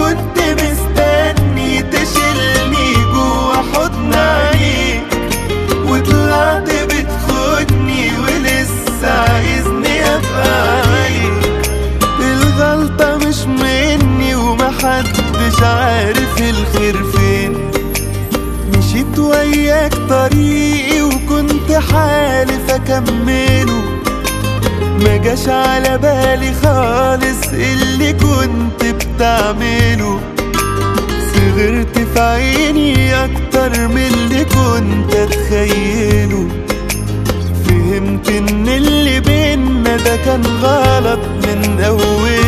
كنت مستني تشيلني جوا حضن عينيك وطلعت بتخدني ولسه عايزني ابقى عينيك الغلطة مش مني ومحدش عارف الخير فين مشيت وياك طريقي وكنت حالف اكمله ما جاش على بالي خالص اللي كنت بتعمله صغرت في عيني اكتر من اللي كنت اتخيله فهمت ان اللي بينا ده كان غلط من اول